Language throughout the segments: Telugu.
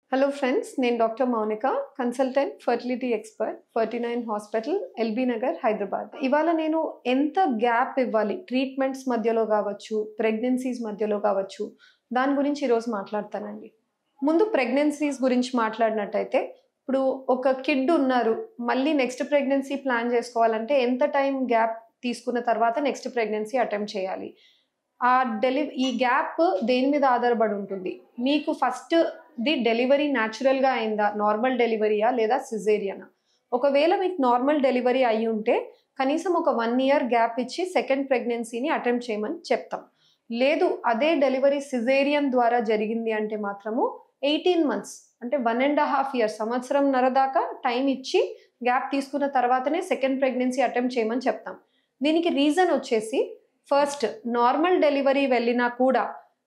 హలో ఫ్రెండ్స్ నేను doctor Mounika consultant fertility expert forty nine hospital LB Nagar Hyderabad ఇవాళ నేను ఎంత గ్యాప్ ఇవ్వాలి ట్రీట్మెంట్స్ మధ్యలో కావచ్చు ప్రెగ్నెన్సీస్ మధ్యలో కావచ్చు దాని గురించి ఈరోజు మాట్లాడతానండి ముందు ప్రెగ్నెన్సీస్ గురించి మాట్లాడినట్టయితే ఇప్పుడు ఒక కిడ్ ఉన్నారు మళ్ళీ నెక్స్ట్ ప్రెగ్నెన్సీ ప్లాన్ చేసుకోవాలంటే ఎంత టైం గ్యాప్ తీసుకున్న తర్వాత నెక్స్ట్ ప్రెగ్నెన్సీ అటెంప్ట్ చేయాలి ఆ డెలి ఈ గ్యాప్ దేని మీద ఆధారపడి ఉంటుంది మీకు ఫస్ట్ ది డెలివరీ న్యాచురల్గా అయిందా నార్మల్ డెలివరీయా లేదా సిజేరియనా ఒకవేళ మీకు నార్మల్ డెలివరీ అయి ఉంటే కనీసం ఒక వన్ ఇయర్ గ్యాప్ ఇచ్చి సెకండ్ ప్రెగ్నెన్సీని అటెంప్ట్ చేయమని చెప్తాం లేదు అదే డెలివరీ సిజేరియన్ ద్వారా జరిగింది అంటే మాత్రము ఎయిటీన్ మంత్స్ అంటే వన్ అండ్ హాఫ్ ఇయర్ సంవత్సరం నర దాకా టైం ఇచ్చి గ్యాప్ తీసుకున్న తర్వాతనే సెకండ్ ప్రెగ్నెన్సీ అటెంప్ట్ చేయమని చెప్తాం దీనికి రీజన్ వచ్చేసి ఫస్ట్ నార్మల్ డెలివరీ వెళ్ళినా కూడా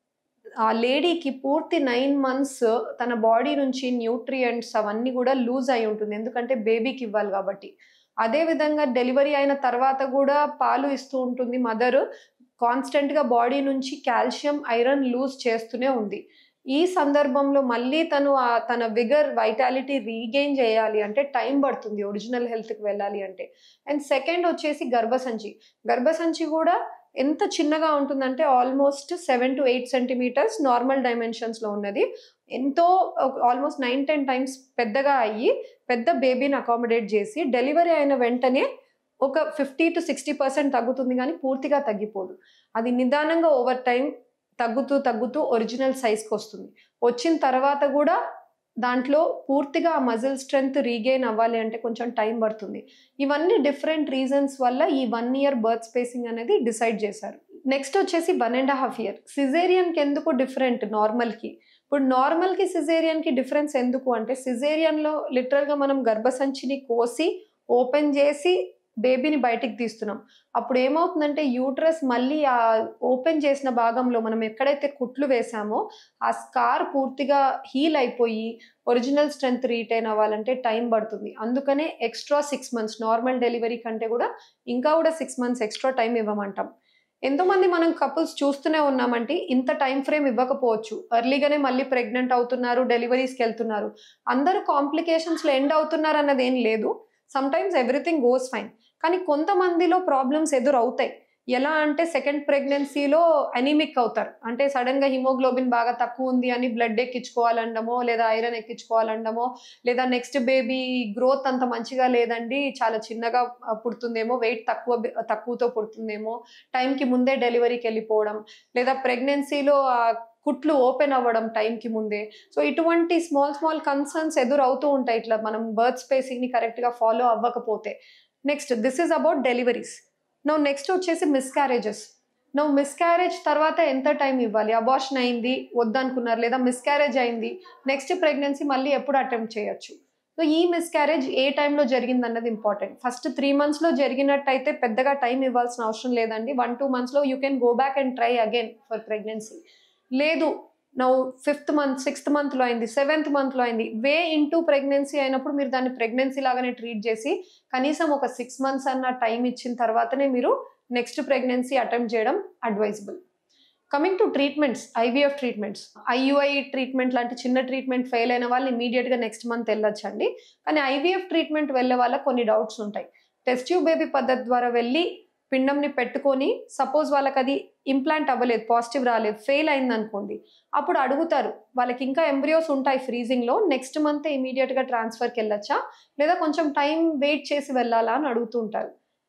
ఆ లేడీకి పూర్తి నైన్ మంత్స్ తన బాడీ నుంచి న్యూట్రియంట్స్ అవన్నీ కూడా లూజ్ అయి ఉంటుంది ఎందుకంటే బేబీకి ఇవ్వాలి కాబట్టి అదే విధంగా డెలివరీ అయిన తర్వాత కూడా పాలు ఇస్తూ ఉంటుంది మదర్ కాన్స్టెంట్గా బాడీ నుంచి కాల్షియం ఐరన్ లూజ్ చేస్తూనే ఉంది ఈ సందర్భంలో మళ్ళీ తను ఆ తన విగర్ వైటాలిటీ రీగెయిన్ చేయాలి అంటే టైం పడుతుంది ఒరిజినల్ హెల్త్కి వెళ్ళాలి అంటే అండ్ సెకండ్ వచ్చేసి గర్భసంచి గర్భసంచి కూడా ఎంత చిన్నగా ఉంటుందంటే almost seven to eight centimetres normal డైమెన్షన్స్లో ఉన్నది ఎంతో ఆల్మోస్ట్ నైన్ టెన్ టైమ్స్ పెద్దగా అయ్యి పెద్ద బేబీని అకామిడేట్ చేసి డెలివరీ అయిన వెంటనే ఒక ఫిఫ్టీ టు సిక్స్టీ పర్సెంట్ తగ్గుతుంది కానీ పూర్తిగా తగ్గిపోదు అది నిదానంగా ఓవర్ టైం తగ్గుతూ తగ్గుతూ ఒరిజినల్ సైజ్కి వస్తుంది వచ్చిన తర్వాత కూడా దాంట్లో పూర్తిగా ఆ మజిల్ స్ట్రెంగ్త్ రీగెయిన్ అవ్వాలి అంటే కొంచెం టైం పడుతుంది ఇవన్నీ డిఫరెంట్ రీజన్స్ వల్ల ఈ వన్ ఇయర్ బర్త్ స్పేసింగ్ అనేది డిసైడ్ చేశారు నెక్స్ట్ వచ్చేసి వన్ అండ్ హాఫ్ ఇయర్ సిజేరియన్కి ఎందుకు డిఫరెంట్ నార్మల్కి ఇప్పుడు నార్మల్కి సిజేరియన్కి డిఫరెన్స్ ఎందుకు అంటే సిజేరియన్లో లిటరల్గా మనం గర్భసంచిని కోసి ఓపెన్ చేసి బేబీని బయటికి తీస్తున్నాం అప్పుడు ఏమవుతుందంటే యూట్రస్ మళ్ళీ ఆ ఓపెన్ చేసిన భాగంలో మనం ఎక్కడైతే కుట్లు వేసామో ఆ స్కార్ పూర్తిగా హీల్ అయిపోయి ఒరిజినల్ స్ట్రెంగ్త్ రీటైన్ అవ్వాలంటే టైం పడుతుంది అందుకనే extra six months normal delivery కంటే కూడా ఇంకా కూడా సిక్స్ మంత్స్ ఎక్స్ట్రా టైం ఇవ్వమంటాం ఎంతోమంది మనం కపుల్స్ చూస్తూనే ఉన్నామంటే ఇంత టైం ఫ్రేమ్ ఇవ్వకపోవచ్చు ఎర్లీగానే మళ్ళీ ప్రెగ్నెంట్ అవుతున్నారు డెలివరీస్కి వెళ్తున్నారు అందరూ కాంప్లికేషన్స్లో ఎండ్ అవుతున్నారు అన్నది ఏం లేదు sometimes everything goes fine కానీ కొంతమందిలో ప్రాబ్లమ్స్ ఎదురవుతాయి ఎలా అంటే సెకండ్ ప్రెగ్నెన్సీలో అనీమిక్ అవుతారు అంటే సడన్గా హిమోగ్లోబిన్ బాగా తక్కువ ఉంది అని బ్లడ్ ఎక్కించుకోవాలండమో లేదా ఐరన్ ఎక్కించుకోవాలండమో లేదా నెక్స్ట్ బేబీ గ్రోత్ అంత మంచిగా లేదండి చాలా చిన్నగా పుడుతుందేమో వెయిట్ తక్కువ తక్కువతో పుడుతుందేమో టైంకి ముందే డెలివరీకి వెళ్ళిపోవడం లేదా ప్రెగ్నెన్సీలో కుట్లు ఓపెన్ అవ్వడం టైంకి ముందే సో ఇటువంటి స్మాల్ స్మాల్ కన్సర్న్స్ ఎదురవుతూ ఉంటాయి ఇట్లా మనం బర్త్ స్పేసింగ్ని కరెక్ట్గా ఫాలో అవ్వకపోతే next this is about deliveries no next వచ్చేసి మిస్క్యారేజెస్ నో మిస్క్యారేజ్ తర్వాత ఎంత టైం ఇవ్వాలి అబార్షన్ అయింది వద్దనుకున్నారు లేదా మిస్క్యారేజ్ అయింది నెక్స్ట్ ప్రెగ్నెన్సీ మళ్ళీ ఎప్పుడు అటెంప్ట్ చేయొచ్చు సో ఈ మిస్క్యారేజ్ ఏ టైంలో జరిగింది అన్నది ఇంపార్టెంట్ ఫస్ట్ త్రీ మంత్స్లో జరిగినట్టయితే పెద్దగా టైం ఇవ్వాల్సిన అవసరం లేదండి వన్ టూ మంత్స్లో you can go back and try again for pregnancy లేదు నవ్వు ఫిఫ్త్ మంత్ సిక్స్త్ మంత్లో అయింది సెవెంత్ మంత్లో అయింది వే ఇంటూ ప్రెగ్నెన్సీ అయినప్పుడు మీరు దాన్ని ప్రెగ్నెన్సీ లాగానే ట్రీట్ చేసి కనీసం ఒక సిక్స్ మంత్స్ అన్న టైం ఇచ్చిన తర్వాతనే మీరు నెక్స్ట్ ప్రెగ్నెన్సీ అటెంప్ట్ చేయడం advisable coming to treatments IVF treatments IUI treatment లాంటి చిన్న ట్రీట్మెంట్ ఫెయిల్ అయిన వాళ్ళు ఇమీడియట్గా నెక్స్ట్ మంత్ వెళ్ళొచ్చండి కానీ ఐవీఎఫ్ ట్రీట్మెంట్ వెళ్ళే వాళ్ళకి కొన్ని డౌట్స్ ఉంటాయి టెస్ట్ ట్యూబ్ బేబీ పద్ధతి ద్వారా వెళ్ళి పిండంని పెట్టుకొని సపోజ్ వాళ్ళకి అది ఇంప్లాంట్ అవ్వలేదు పాజిటివ్ రాలేదు ఫెయిల్ అయింది అనుకోండి అప్పుడు అడుగుతారు వాళ్ళకి ఇంకా ఎంబ్రియోస్ ఉంటాయి ఫ్రీజింగ్లో నెక్స్ట్ మంత్ ఇమీడియట్గా ట్రాన్స్ఫర్కి వెళ్ళొచ్చా లేదా కొంచెం టైం వెయిట్ చేసి వెళ్ళాలా అని అడుగుతుంటారు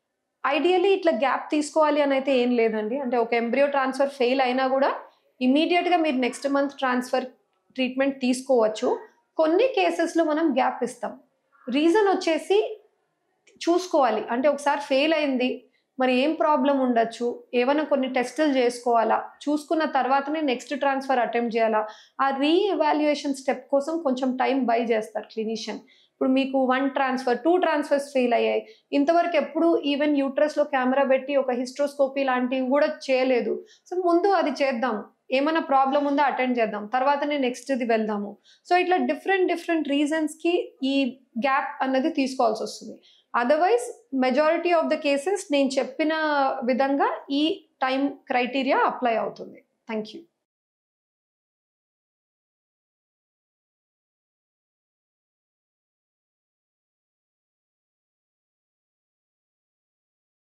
ఐడియలీ ఇట్లా గ్యాప్ తీసుకోవాలి అని అయితే ఏం లేదండి అంటే ఒక ఎంబ్రియో ట్రాన్స్ఫర్ ఫెయిల్ అయినా కూడా ఇమీడియట్గా మీరు నెక్స్ట్ మంత్ ట్రాన్స్ఫర్ ట్రీట్మెంట్ తీసుకోవచ్చు కొన్ని కేసెస్లో మనం గ్యాప్ ఇస్తాం రీజన్ వచ్చేసి చూసుకోవాలి అంటే ఒకసారి ఫెయిల్ అయింది మరి ఏం ప్రాబ్లం ఉండొచ్చు ఏమైనా కొన్ని టెస్టులు చేసుకోవాలా చూసుకున్న తర్వాతనే నెక్స్ట్ ట్రాన్స్ఫర్ అటెంప్ట్ చేయాలా ఆ రీ ఎవాల్యుయేషన్ స్టెప్ కోసం కొంచెం టైం బై చేస్తారు క్లినిషియన్ ఇప్పుడు మీకు one transfer two transfers fail అయ్యాయి ఇంతవరకు ఎప్పుడు ఈవెన్ యూట్రస్లో కెమెరా పెట్టి ఒక హిస్ట్రోస్కోపీ లాంటివి కూడా చేయలేదు సో ముందు అది చేద్దాం ఏమైనా ప్రాబ్లం ఉందో అటెండ్ చేద్దాం తర్వాతనే నెక్స్ట్ది వెళ్దాము సో ఇట్లా డిఫరెంట్ డిఫరెంట్ రీజన్స్కి ఈ గ్యాప్ అన్నది తీసుకోవాల్సి వస్తుంది otherwise majority of the cases నేను చెప్పిన విధంగా ఈ టైం క్రైటీరియా అప్లై అవుతుంది థ్యాంక్ యూ